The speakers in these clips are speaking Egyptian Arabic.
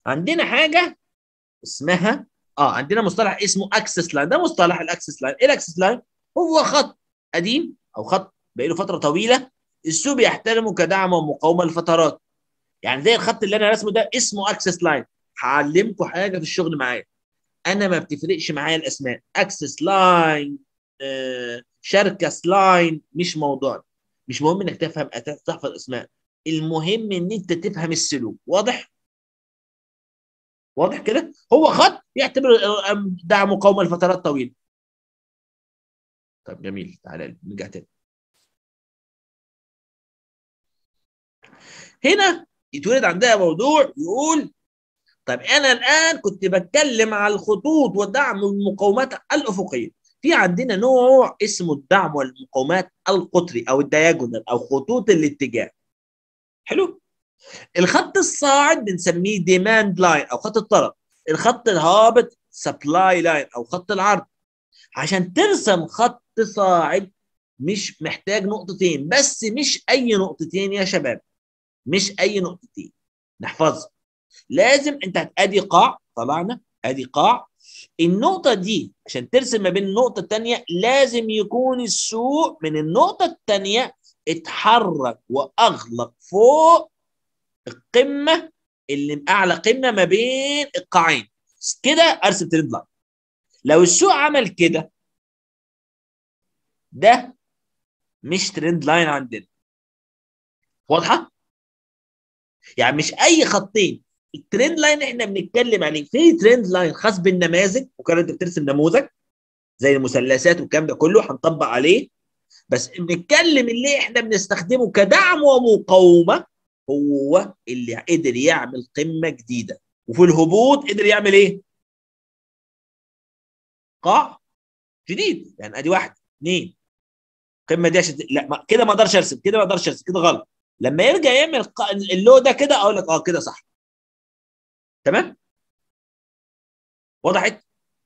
عندنا حاجه اسمها اه عندنا مصطلح اسمه اكسس لاين ده مصطلح الاكسس لاين ايه الاكسس لاين هو خط قديم او خط بقاله فتره طويله السوق بيحترمه كدعم ومقاومه لفترات يعني زي الخط اللي انا رسمه ده اسمه اكسس لاين هعلمكم حاجه في الشغل معايا انا ما بتفرقش معايا الاسماء اكسس لاين آه، شركه لاين مش موضوع مش مهم انك تفهم تحفظ اسماء المهم ان انت تفهم السلوك واضح واضح كده هو خط يعتبر ده مقاومه لفترات طويله طب جميل تعالى نرجع تاني هنا يتولد عندها موضوع يقول طب انا الان كنت بتكلم على الخطوط والدعم والمقاومات الافقيه في عندنا نوع اسمه الدعم والمقاومات القطري او الدياجونال او خطوط الاتجاه حلو الخط الصاعد بنسميه ديماند لاين او خط الطلب الخط الهابط سبلاي لاين او خط العرض عشان ترسم خط صاعد مش محتاج نقطتين بس مش اي نقطتين يا شباب مش اي نقطتين نحفظها لازم انت ادي قاع طلعنا ادي قاع النقطة دي عشان ترسم ما بين النقطة الثانية لازم يكون السوق من النقطة الثانية اتحرك واغلق فوق القمة اللي اعلى قمة ما بين القاعين كده ارسم ترند لاين لو السوق عمل كده ده مش ترند لاين عندنا واضحه يعني مش اي خطين الترند لاين احنا بنتكلم عليه في ترند لاين خاص بالنماذج وكان انت بترسم نموذج زي المثلثات والكلام ده كله هنطبق عليه بس بنتكلم اللي احنا بنستخدمه كدعم ومقاومه هو اللي قدر يعمل قمه جديده وفي الهبوط قدر يعمل ايه؟ قاع جديد يعني ادي واحد اثنين القمه دي عشان لا ما كده ما اقدرش ارسم كده ما اقدرش ارسم كده غلط لما يرجع يعمل اللو ده كده اقول لك اه كده صح تمام وضحت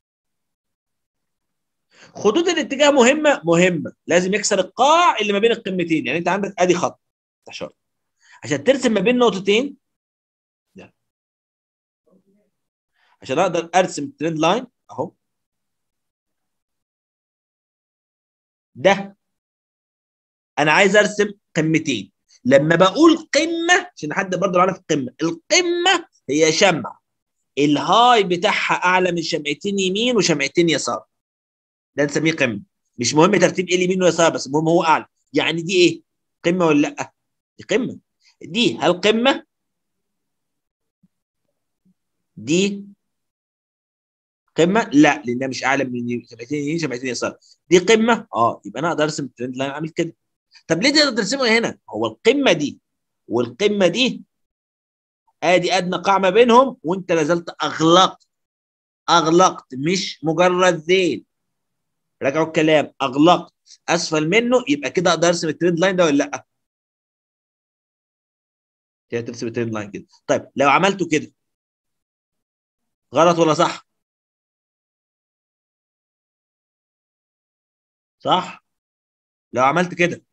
خطوط الاتجاه مهمه مهمه لازم يكسر القاع اللي ما بين القمتين يعني انت عندك ادي خط شرط عشان ترسم ما بين نقطتين ده. عشان اقدر ارسم ترند لاين اهو ده انا عايز ارسم قمتين لما بقول قمه عشان حد برضه عارف القمه القمه هي شمع الهاي بتاعها اعلى من شمعتين يمين وشمعتين يسار ده نسميه قمه مش مهم ترتيب ايه اليمين ويسار بس المهم هو اعلى يعني دي ايه قمه ولا لا دي قمه دي هل قمه دي قمه لا لانها مش اعلى من شمعتين يمين شمعتين يسار دي قمه اه يبقى انا اقدر ارسم الترند لاين عامل كده طب ليه تقدر ترسمه هنا هو القمه دي والقمه دي ادي ادنى قاع ما بينهم وانت لازلت اغلقت اغلقت مش مجرد ذيل راجعوا الكلام اغلقت اسفل منه يبقى كده اقدر ارسم الترند لاين ده ولا لا كده ترسم الترند لاين كده طيب لو عملته كده غلط ولا صح صح لو عملت كده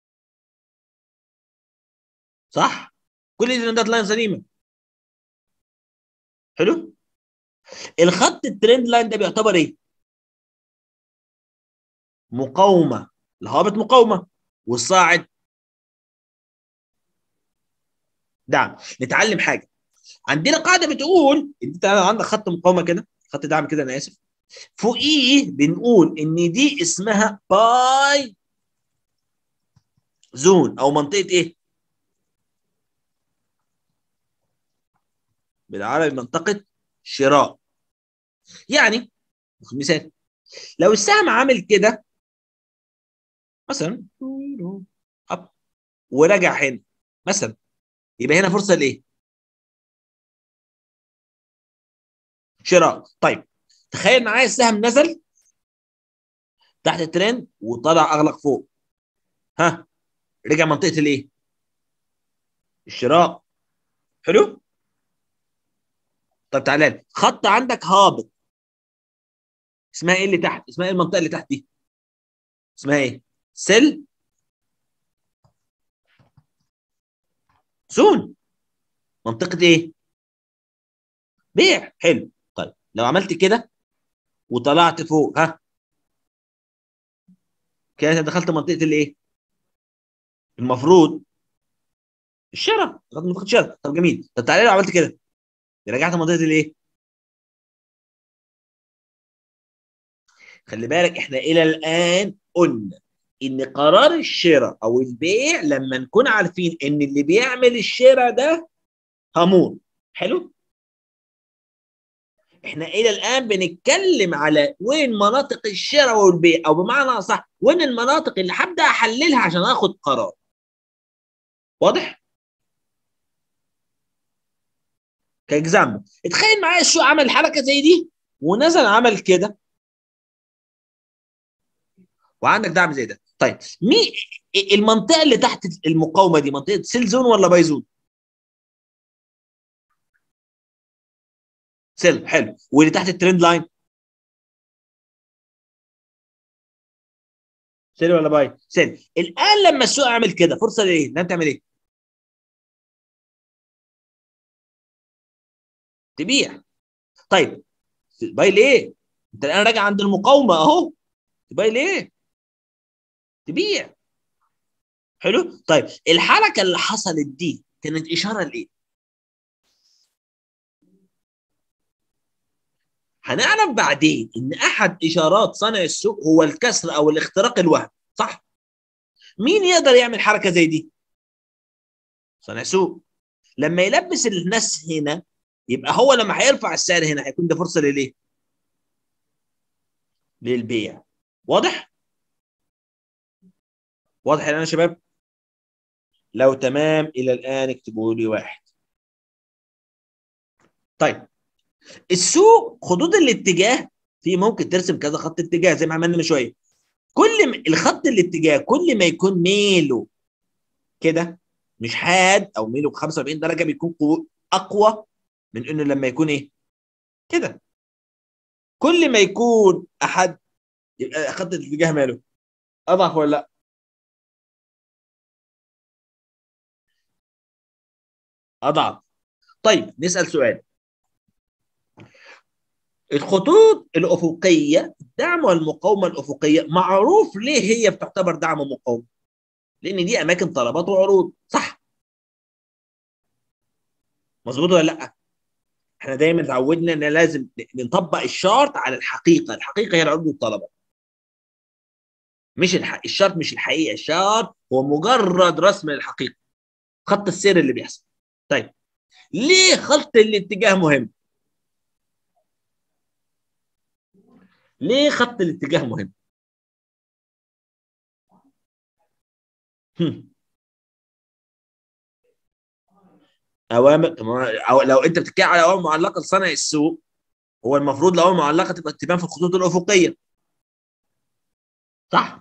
صح كل دي ترندات لاين سليمه حلو الخط الترند لاين ده بيعتبر ايه مقاومه الهابط مقاومه والصاعد دعم نتعلم حاجه عندنا قاعده بتقول انت عندك خط مقاومه كده خط دعم كده انا اسف فوقيه بنقول ان دي اسمها باي زون او منطقه ايه بالعربي منطقه شراء يعني مثال لو السهم عامل كده مثلا اب ورجع هنا مثلا يبقى هنا فرصه لايه؟ شراء طيب تخيل معايا السهم نزل تحت الترند وطلع اغلق فوق ها رجع منطقه الايه؟ الشراء حلو؟ طب تعالى لي خط عندك هابط اسمها ايه اللي تحت اسمها ايه المنطقه اللي تحت دي اسمها ايه سل زون منطقه ايه بيع حلو طيب لو عملت كده وطلعت فوق ها كده انت دخلت منطقه الايه المفروض الشراء دخلت منطقه الشراء طب جميل طب تعالى لو عملت كده رجعت منطقه الايه خلي بالك احنا الى الان قلنا ان قرار الشراء او البيع لما نكون عارفين ان اللي بيعمل الشراء ده هامور حلو احنا الى الان بنتكلم على وين مناطق الشراء والبيع او بمعنى اصح وين المناطق اللي هبدا احللها عشان اخد قرار واضح كاكزامبل اتخيل معايا السوق عمل حركه زي دي ونزل عمل كده وعندك دعم زي ده طيب مين المنطقه اللي تحت المقاومه دي منطقه سيل زون ولا باي زون سيل حلو واللي تحت الترند لاين سيل ولا باي سيل الان لما السوق عمل كده فرصه لايه لازم تعمل ايه تبيع طيب باي ليه انت الان راجع عند المقاومه اهو باي ليه تبيع حلو طيب الحركه اللي حصلت دي كانت اشاره لايه هنعرف بعدين ان احد اشارات صانع السوق هو الكسر او الاختراق الوهمي صح مين يقدر يعمل حركه زي دي صانع سوق لما يلبس الناس هنا يبقى هو لما هيرفع السعر هنا هيكون ده فرصه لليه للبيع واضح واضح يا شباب لو تمام الى الان اكتبوا لي واحد طيب السوق خطوط الاتجاه في ممكن ترسم كذا خط اتجاه زي ما عملنا من شويه كل م... الخط الاتجاه كل ما يكون ميله كده مش حاد او ميله 45 درجه بيكون قو... اقوى من انه لما يكون ايه كده كل ما يكون احد يبقى خط الاتجاه ماله اضعف ولا لا اضعف طيب نسال سؤال الخطوط الافقيه الدعم والمقاومه الافقيه معروف ليه هي بتعتبر دعم ومقاومه لان دي اماكن طلبات وعروض صح مظبوط ولا لا احنا دايما اتعودنا ان لازم نطبق الشارت على الحقيقه الحقيقه هي العروض والطلبات مش الح... الشارت مش الحقيقه الشارت هو مجرد رسم للحقيقه خط السير اللي بيحصل طيب ليه خط الاتجاه مهم ليه خط الاتجاه مهم هم. اوامر أو لو انت بتتكلم على اوامر معلقه لصانع السوق هو المفروض الاوامر معلقه تبقى تبان في الخطوط الافقيه صح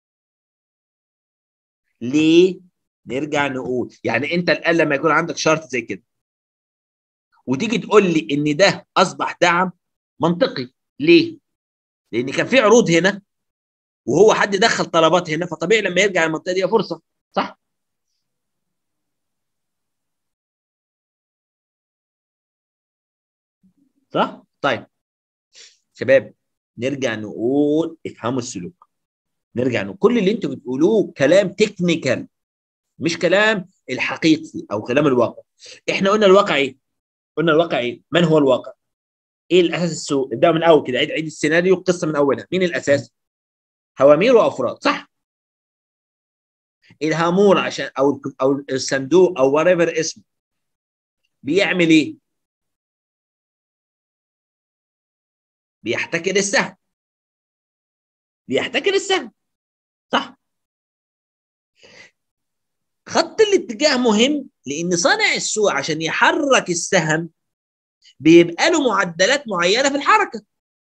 ليه نرجع نقول يعني انت الان لما يكون عندك شرط زي كده وتيجي تقول لي ان ده اصبح دعم منطقي ليه لان كان في عروض هنا وهو حد دخل طلبات هنا فطبيعي لما يرجع المنطقه دي فرصه صح صح طيب شباب نرجع نقول افهموا السلوك نرجع نقول كل اللي انتوا بتقولوه كلام تكنيكال مش كلام الحقيقي او كلام الواقع احنا قلنا الواقع ايه قلنا الواقع ايه من هو الواقع ايه الاساس السوق ابدا من اول كده عيد عيد السيناريو القصه من اولها مين الاساس هوامير وافراد صح الهامور عشان او او الصندوق او وات ايفر اسمه بيعمل ايه بيحتكر السهم بيحتكر السهم صح خط الاتجاه مهم لان صانع السوق عشان يحرك السهم بيبقى له معدلات معينه في الحركه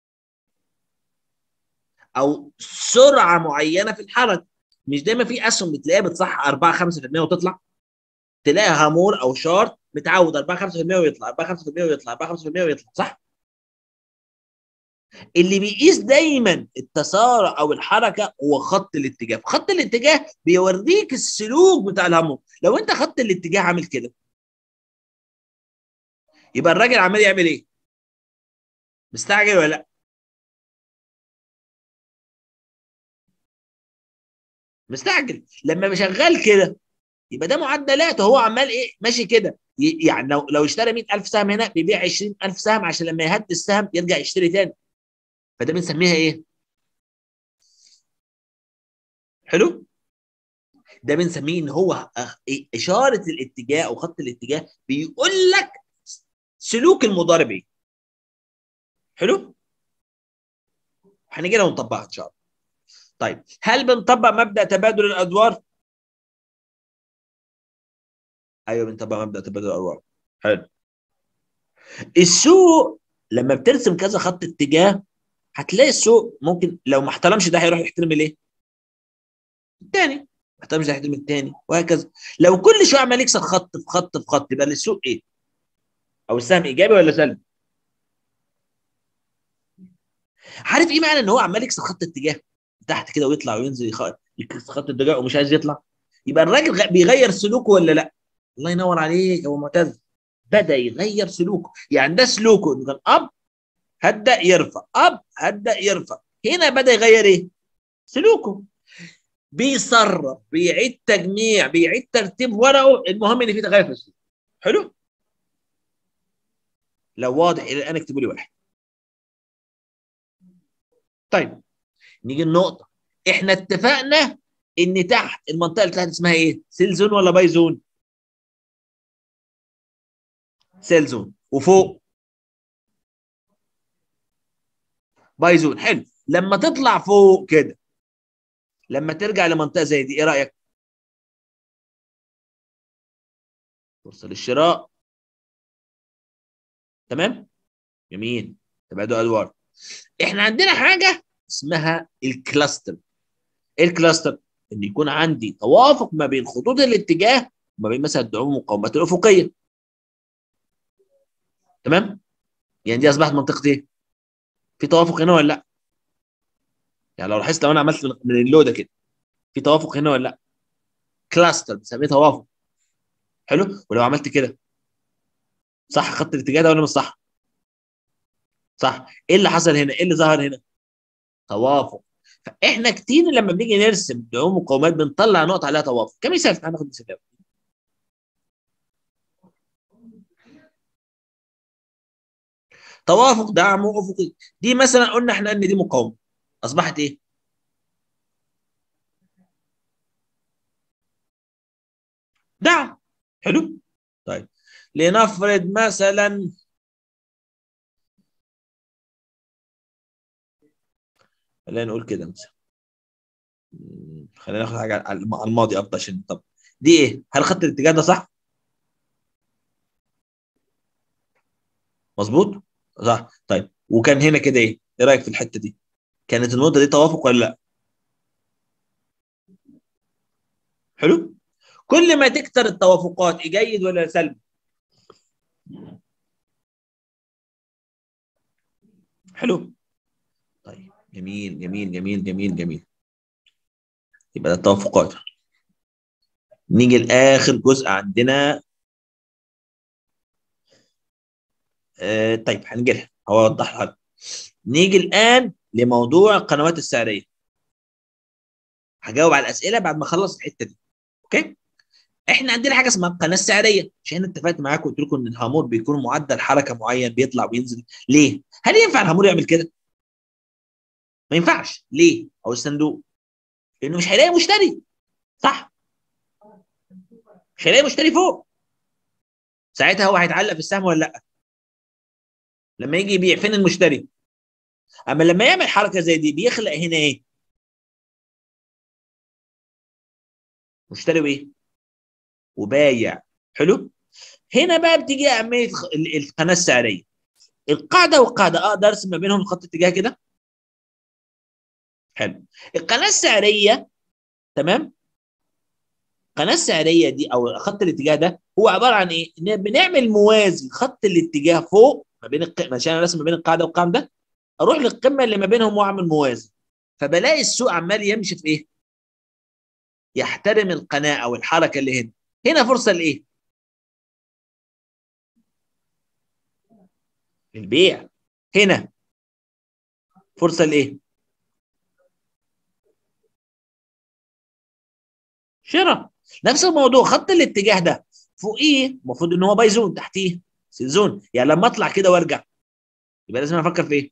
او سرعه معينه في الحركه مش دايما في اسهم بتلاقيها بتصح 4 5% وتطلع تلاقي هامور او شارت متعود 4 5% ويطلع 4 5% ويطلع 4 5% ويطلع صح اللي بيقيس دايما التسارع او الحركه هو خط الاتجاه خط الاتجاه بيوريك السلوك بتاع الهامور لو انت خط الاتجاه عامل كده يبقى الراجل عمال يعمل ايه مستعجل ولا لا مستعجل لما بشغال كده يبقى ده معدلات هو عمال ايه ماشي كده يعني لو لو اشترى 100000 سهم هنا بيبيع 20000 سهم عشان لما يهد السهم يرجع يشتري تاني فده بنسميها ايه حلو ده بنسميه ان هو اشاره الاتجاه او خط الاتجاه بيقول لك سلوك المضارب ايه حلو هنيجي لها ونطبقها ان شاء الله طيب هل بنطبق مبدا تبادل الادوار ايوه بنطبق مبدا تبادل الادوار حلو السوق لما بترسم كذا خط اتجاه هتلاقي السوق ممكن لو ما احترمش ده هيروح يحترم الايه الثاني ما احترمش ده هيحترم الثاني وهكذا لو كل شويه عمال يكسر خط في خط في خط يبقى للسوق ايه او السهم ايجابي ولا سلبي عارف ايه معنى ان هو عمال يكسر خط اتجاه تحت كده ويطلع وينزل يكسر خط اتجاه ومش عايز يطلع يبقى الراجل بيغير سلوكه ولا لا الله ينور عليك يا ابو معتز بدا يغير سلوكه يعني ده سلوكه انه كان اب هبدا يرفع اب هبدا يرفع هنا بدا يغير ايه سلوكه بيصرف بيعيد تجميع بيعيد ترتيب ورقه المهم ان في تغير في السلوك حلو لو واضح الى الان اكتبوا لي واحد طيب نيجي النقطة احنا اتفقنا ان تحت المنطقة اللي تحت اسمها ايه؟ سيل زون ولا باي زون؟ سيل زون وفوق باي زون حلو لما تطلع فوق كده لما ترجع لمنطقة زي دي ايه رأيك؟ فرصة للشراء تمام؟ جميل تبادل ادوار احنا عندنا حاجه اسمها الكلاستر ايه الكلاستر ان يكون عندي توافق ما بين خطوط الاتجاه وما بين مثلا الدعوم والمقاومات الافقيه تمام يعني دي اصبحت منطقه ايه في توافق هنا ولا لا يعني لو لاحظت لو انا عملت من اللودة كده في توافق هنا ولا لا كلاستر بنسميه توافق حلو ولو عملت كده صح خط الاتجاه ده ولا مش صح صح ايه اللي حصل هنا ايه اللي ظهر هنا توافق فاحنا كتير لما بنيجي نرسم دعوم مقاومات بنطلع نقطه عليها توافق كمثال تعال ناخد مثال توافق دعم افقي دي مثلا قلنا احنا ان دي مقاومه اصبحت ايه دعم حلو طيب لنفرض مثلا خلينا نقول كده مثلا خلينا ناخد حاجه على الماضي افضل عشان طب دي ايه؟ هل خط الاتجاه ده صح؟ مظبوط؟ صح طيب وكان هنا كده ايه؟ ايه رايك في الحته دي؟ كانت النقطه دي توافق ولا لا؟ حلو؟ كل ما تكتر التوافقات جيد ولا سلبي؟ حلو طيب جميل جميل جميل جميل جميل يبقى ده التوافقات نيجي لاخر جزء عندنا آه طيب هنجي لها هوضح لها نيجي الان لموضوع القنوات السعريه هجاوب على الاسئله بعد ما اخلص الحته دي اوكي احنا عندنا حاجه اسمها القناه السعريه مش انا اتفقت معاكم قلت لكم ان الهامور بيكون معدل حركه معين بيطلع وينزل ليه هل ينفع الهامور يعمل كده ما ينفعش ليه او الصندوق لانه مش هيلاقي مشتري صح مش هيلاقي مشتري فوق ساعتها هو هيتعلق في السهم ولا لا لما يجي يبيع فين المشتري اما لما يعمل حركه زي دي بيخلق هنا ايه مشتري وايه وبايع حلو هنا بقى بتيجي اهميه القناه السعريه القاعده والقاعده اقدر ارسم ما بينهم الخط اتجاه كده حلو القناه السعريه تمام القناه السعريه دي او خط الاتجاه ده هو عباره عن ايه؟ ان بنعمل موازي خط الاتجاه فوق ما بين الق... عشان ارسم ما بين القاعده والقاعده ده اروح للقمه اللي ما بينهم واعمل موازي فبلاقي السوق عمال يمشي في ايه؟ يحترم القناه او الحركه اللي هنا هنا فرصه لايه؟ للبيع هنا فرصه لايه شراء نفس الموضوع خط الاتجاه ده فوقيه المفروض ان هو باي زون تحتيه سيل زون يعني لما اطلع كده وارجع يبقى لازم افكر في ايه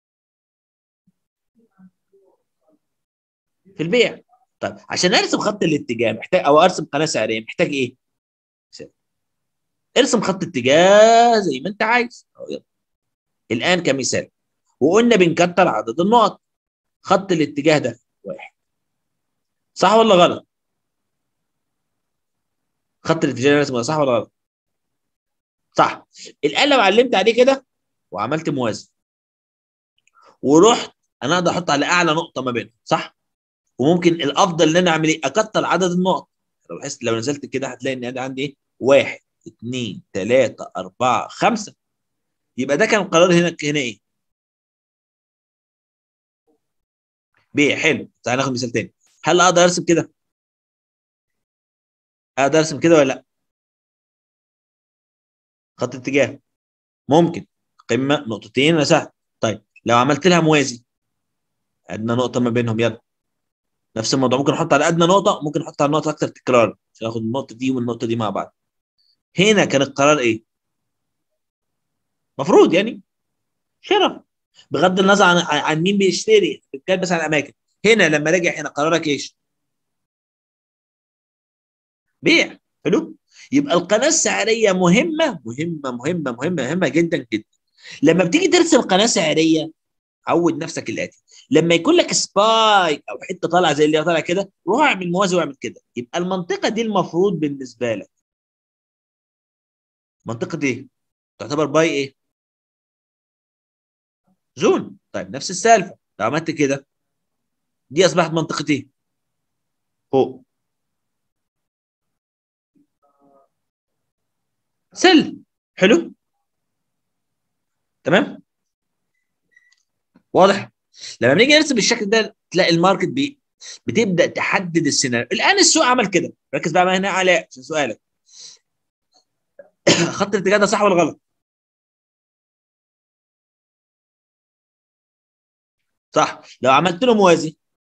في البيع طيب عشان ارسم خط الاتجاه محتاج او ارسم قناه سعريه محتاج ايه ارسم خط اتجاه زي ما انت عايز الان كمثال وقلنا بنكتر عدد النقط خط الاتجاه ده واحد صح ولا غلط خط الاتجاه الرسمي صح ولا غلط صح الان لو علمت عليه كده وعملت موازي ورحت انا اقدر احط على اعلى نقطه ما بينهم صح وممكن الافضل ان انا اعمل ايه اكتر عدد النقط لو حس لو نزلت كده هتلاقي ان انا عندي ايه واحد اثنين ثلاثة أربعة خمسة يبقى ده كان قرار هنا هنا ايه؟ بيع حلو تعال ناخد مثال تاني هل اقدر ارسم كده؟ اقدر ارسم كده ولا لا؟ خط اتجاه ممكن قمه نقطتين مساحه طيب لو عملت لها موازي ادنى نقطه ما بينهم يلا نفس الموضوع ممكن احط على ادنى نقطه ممكن احط على نقطه اكثر تكرار عشان اخد النقطه دي والنقطه دي مع بعض هنا كان القرار ايه مفروض يعني شراء بغض النظر عن عن مين بيشتري بتتكلم بس عن الاماكن هنا لما رجع هنا قرارك ايش بيع حلو يبقى القناه السعريه مهمه مهمه مهمه مهمه مهمه جدا جدا لما بتيجي ترسم قناه سعريه عود نفسك الاتي لما يكون لك سبايك او حته طالعه زي اللي طالعه كده روح اعمل موازي واعمل كده يبقى المنطقه دي المفروض بالنسبه لك منطقه ايه تعتبر باي ايه زون طيب نفس السالفه لو عملت كده دي اصبحت منطقه ايه فوق سل حلو تمام واضح لما بنيجي نرسم بالشكل ده تلاقي الماركت بي بتبدا تحدد السيناريو الان السوق عمل كده ركز بقى هنا على عشان سؤالك خط الاتجاه ده صح ولا غلط صح لو عملت له موازي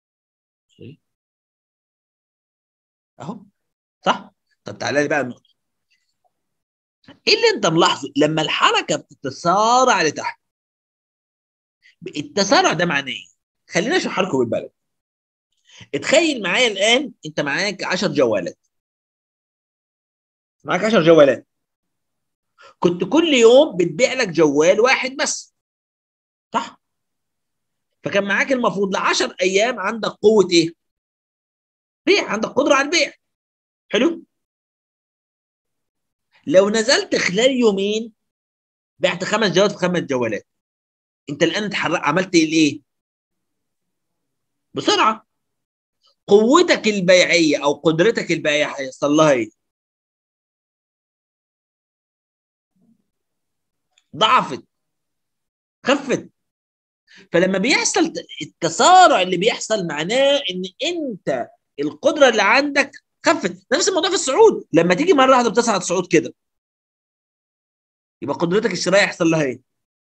اهو صح طب تعالى لي بقى النقطه ايه اللي انت ملاحظه لما الحركه بتتسارع لتحت التسارع ده معناه ايه خلينا اشرح لكم بالبلد اتخيل معايا الان انت معاك 10 جوالات معاك 10 جوالات كنت كل يوم بتبيع لك جوال واحد بس صح فكان معاك المفروض ل 10 ايام عندك قوه ايه بيع عندك قدره على البيع حلو لو نزلت خلال يومين بعت خمس جوالات في خمس جوالات انت الان اتحرك عملت الايه بسرعه قوتك البيعيه او قدرتك البيعيه هيحصل لها ايه ضعفت خفت فلما بيحصل التسارع اللي بيحصل معناه ان انت القدره اللي عندك خفت نفس الموضوع في الصعود لما تيجي مره واحده بتصعد صعود كده يبقى قدرتك الشرائيه يحصل لها ايه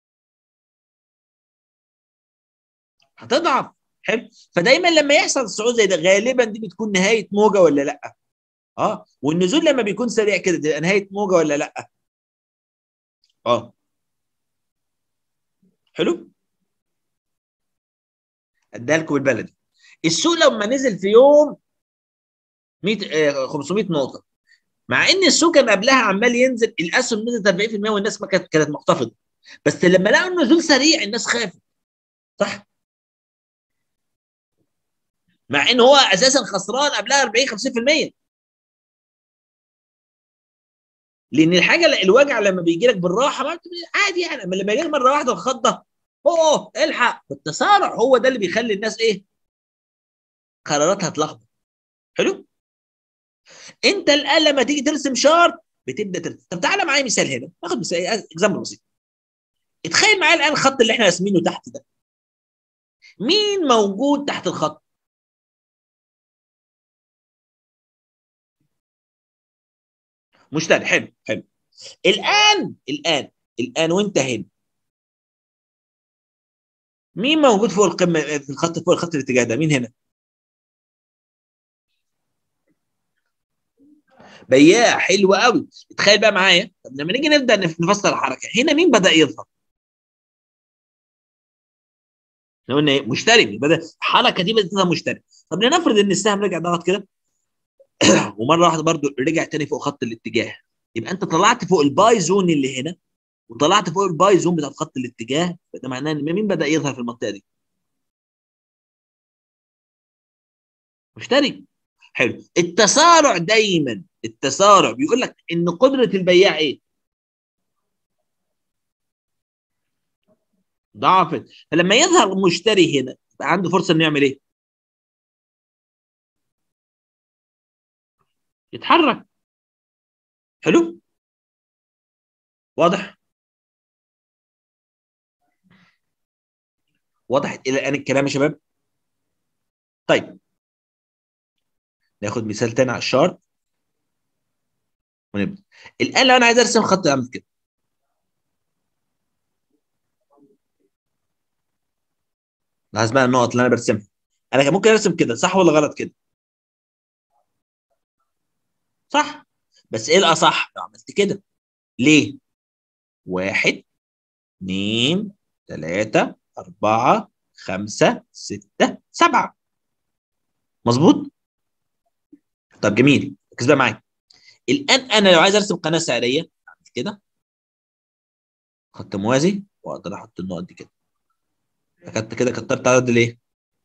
هتضعف حلو فدايما لما يحصل صعود زي ده غالبا دي بتكون نهايه موجه ولا لا اه والنزول لما بيكون سريع كده تبقى نهايه موجه ولا لا اه حلو اديها لكم بالبلدي السوق لما نزل في يوم 100 آه 500 نقطه مع ان السوق كان قبلها عمال ينزل الاسهم نزلت 40% والناس ما كانت كانت محتفظه بس لما لقوا النزول سريع الناس خافت صح مع ان هو اساسا خسران قبلها 40 50% لان الحاجه الوجع لما بيجي لك بالراحه ما عادي يعني اما لما يجي مره واحده الخضه اوه الحق التسارع هو ده اللي بيخلي الناس ايه قراراتها تلخبط حلو انت الان لما تيجي ترسم شارت بتبدا ترسم طب تعالى معايا مثال هنا ناخد مثال اكزامبل بسيط اتخيل معايا الان الخط اللي احنا راسمينه تحت ده مين موجود تحت الخط مشتري حلو حلو الان الان الان وانت هنا مين موجود فوق القمه في الخط فوق الخط الاتجاه ده مين هنا بياع حلو قوي تخيل بقى معايا طب لما نيجي نبدا نفسر الحركه هنا مين بدا يظهر احنا قلنا ايه مشتري بدا الحركه دي بدات تظهر مشتري طب لنفرض ان السهم رجع ضغط كده ومره واحده برضو رجع تاني فوق خط الاتجاه يبقى انت طلعت فوق الباي زون اللي هنا وطلعت فوق الباي زون بتاع خط الاتجاه ده معناه ان مين بدا يظهر في المنطقه دي مشتري حلو التسارع دايما التسارع بيقول لك ان قدره البياع ايه ضعفت فلما يظهر مشتري هنا يبقى عنده فرصه انه يعمل ايه يتحرك حلو واضح وضحت الى الان الكلام يا شباب طيب ناخد مثال تاني على الشارت ونبدا الان لو انا عايز ارسم خط اعمل كده لاحظ بقى النقط اللي انا برسمها انا كان ممكن ارسم كده صح ولا غلط كده صح بس ايه الاصح لو عملت كده ليه واحد اثنين ثلاثة أربعة خمسة ستة سبعة مظبوط طب جميل ركز بقى معايا الان انا لو عايز ارسم قناه سعريه اعمل كده خط موازي واقدر احط النقط دي كده كتبت كده كترت عدد الايه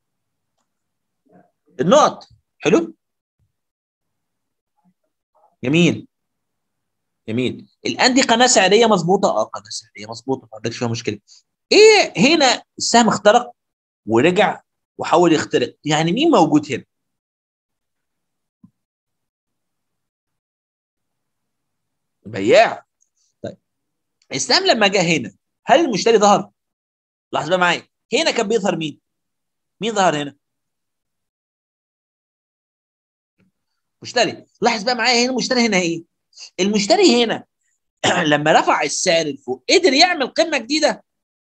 النقط حلو جميل جميل الان دي قناه سعريه مظبوطه اه قناه سعريه مظبوطه ما عندكش فيها مشكله ايه هنا السهم اخترق ورجع وحاول يخترق يعني مين موجود هنا بياع طيب السهم لما جه هنا هل المشتري ظهر لاحظ بقى معايا هنا كان بيظهر مين مين ظهر هنا مشتري لاحظ بقى معايا هنا المشتري هنا ايه المشتري هنا لما رفع السعر لفوق قدر يعمل قمه جديده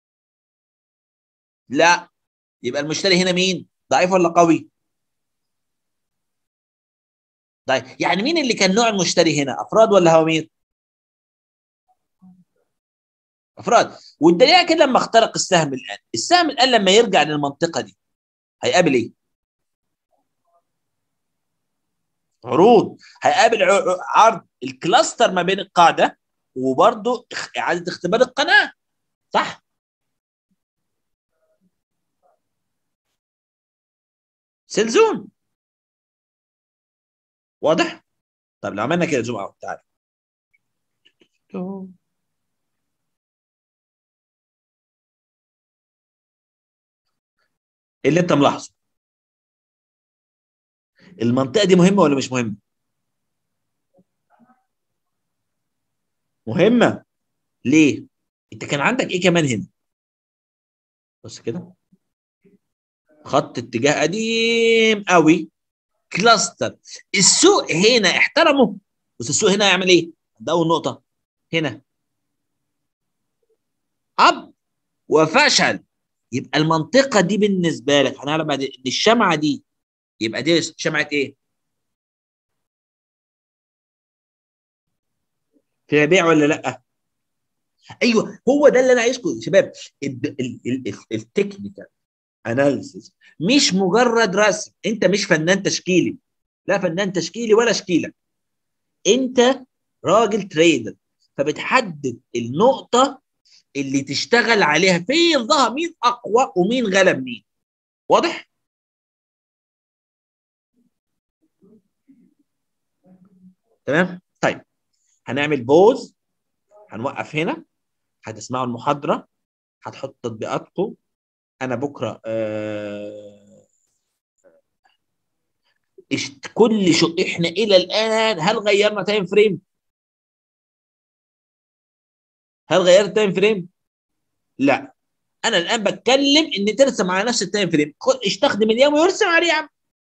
لا يبقى المشتري هنا مين ضعيف ولا قوي طيب يعني مين اللي كان نوع المشتري هنا افراد ولا هوامير افراد والدليل كده لما اخترق السهم الان السهم الان لما يرجع للمنطقه دي هيقابل ايه عروض هيقابل عرض الكلاستر ما بين القاعده وبرضه اعاده اختبار القناه صح سيلزون واضح طب لو عملنا كده زوم اوت تعالى ايه اللي انت ملاحظه المنطقه دي مهمه ولا مش مهمه مهمه ليه انت كان عندك ايه كمان هنا بص كده خط اتجاه قديم قوي كلاستر السوق هنا احترمه بس السوق هنا هيعمل ايه ده اول نقطه هنا اب وفشل يبقى المنطقه دي بالنسبه لك هنعرف بعد ان الشمعه دي يبقى دي شمعه ايه فيها بيع ولا لا ايوه هو ده اللي انا عايزكم يا شباب التكنيكال اناليسيس مش مجرد رسم انت مش فنان تشكيلي لا فنان تشكيلي ولا شكيله انت راجل تريدر فبتحدد النقطه اللي تشتغل عليها فين ظهر مين اقوى ومين غلب مين واضح تمام طيب هنعمل بوز هنوقف هنا هتسمعوا المحاضره هتحط تطبيقاتكم انا بكره آه كل شو احنا الى الان هل غيرنا تايم فريم هل غيرت التايم فريم لا انا الان بتكلم ان ترسم على نفس التايم فريم استخدم اليوم ويرسم عليه يا عم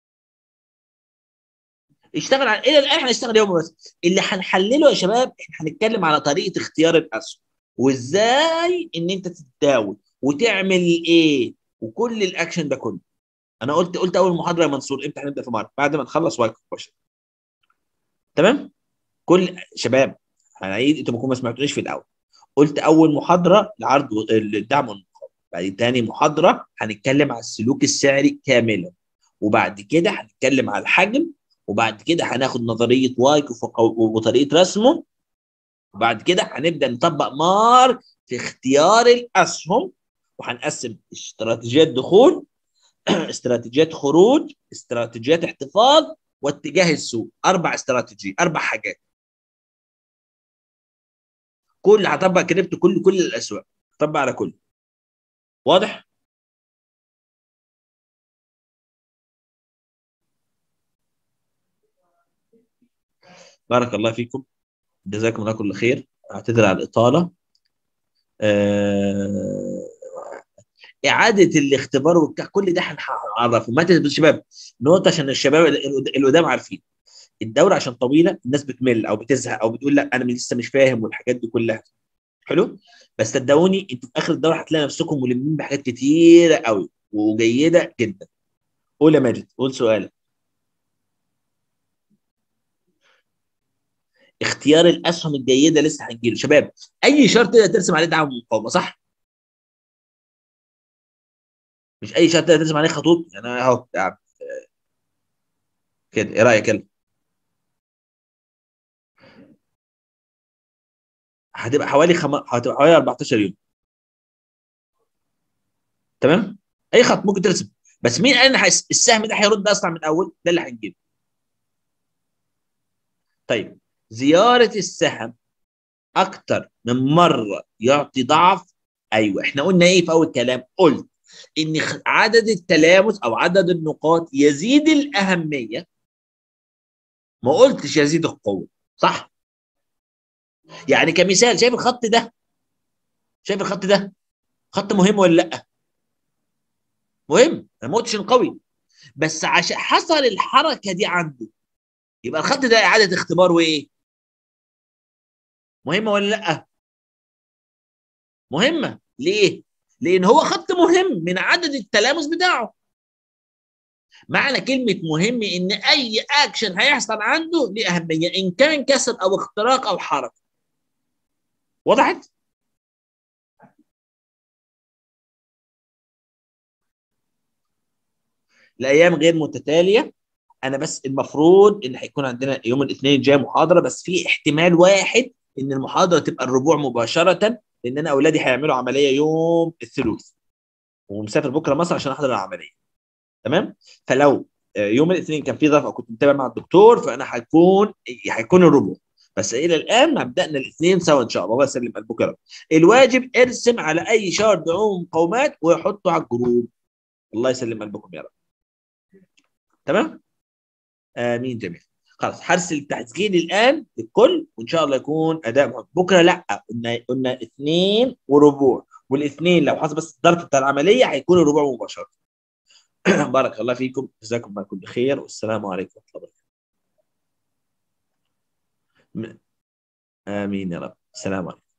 اشتغل على الى الان هنشتغل يوم بس اللي هنحلله يا شباب احنا هنتكلم على طريقه اختيار الاسهم وازاي ان انت تتداول وتعمل ايه وكل الاكشن ده كله انا قلت قلت اول محاضره يا منصور امتى هنبدا في مارك بعد ما نخلص واي كويشن تمام كل شباب هنعيد انتوا ممكن ما سمعتونيش في الاول قلت اول محاضره العرض الدعم والمقاومه بعد تاني محاضره هنتكلم على السلوك السعري كاملا وبعد كده هنتكلم على الحجم وبعد كده هناخد نظريه واي وطريقه رسمه وبعد كده هنبدا نطبق مارك في اختيار الاسهم وهنقسم استراتيجيات دخول استراتيجيات خروج استراتيجيات احتفاظ واتجاه السوق اربع استراتيجي اربع حاجات كل هطبق كريبتو كل كل الاسواق هطبق على كل واضح بارك الله فيكم جزاكم الله كل خير اعتذر على الاطاله آه... اعاده الاختبار وبتاع كل ده هنعرفه ما تنسوا شباب نقطه عشان الشباب اللي قدام عارفين الدوره عشان طويله الناس بتمل او بتزهق او بتقول لا انا لسه مش فاهم والحاجات دي كلها حلو بس صدقوني انتوا في اخر الدوره هتلاقي نفسكم ملمين بحاجات كتيره قوي وجيده جدا قول يا ماجد قول سؤالك اختيار الاسهم الجيده لسه هنجيله شباب اي شرط تقدر ترسم عليه دعم ومقاومه صح مش اي شرط تقدر ترسم عليه خطوط يعني اهو كده ايه رايك يلا هتبقى حوالي خم... هتبقى حوالي 14 يوم تمام اي خط ممكن ترسم بس مين قال ان السهم ده هيرد اسرع من الاول ده اللي هنجيبه طيب زياره السهم اكتر من مره يعطي ضعف ايوه احنا قلنا ايه في اول كلام قلت ان عدد التلامس او عدد النقاط يزيد الاهميه ما قلتش يزيد القوه صح يعني كمثال شايف الخط ده شايف الخط ده خط مهم ولا لا مهم انا ما قلتش قوي بس عشان حصل الحركه دي عنده يبقى الخط ده اعاده اختبار وايه مهمه ولا لا مهمه ليه لان هو خط مهم من عدد التلامس بتاعه معنى كلمة مهم إن أي أكشن هيحصل عنده ليه أهمية إن كان كسر أو اختراق أو حركة. وضحت؟ الأيام غير متتالية أنا بس المفروض إن هيكون عندنا يوم الاثنين الجاي محاضرة بس في احتمال واحد إن المحاضرة تبقى الربوع مباشرة لأن أنا أولادي هيعملوا عملية يوم الثلاث ومسافر بكرة مصر عشان أحضر العملية. تمام؟ فلو يوم الاثنين كان في ظرف او كنت متابع مع الدكتور فانا هيكون هيكون الربع بس الى الان مبدانا الاثنين سوا ان شاء الله الله يسلم قلبك يا رب الواجب ارسم على اي شارت دعوم مقاومات وحطه على الجروب الله يسلم قلبكم يا رب تمام امين جميل خلاص هرسل التسجيل الان للكل وان شاء الله يكون اداء مهم بكره لا قلنا قلنا اثنين وربوع والاثنين لو حصل بس الظرف بتاع العمليه هيكون الربوع مباشره بارك الله فيكم جزاكم الله كل خير والسلام عليكم ورحمه الله وبركاته امين يا رب السلام عليكم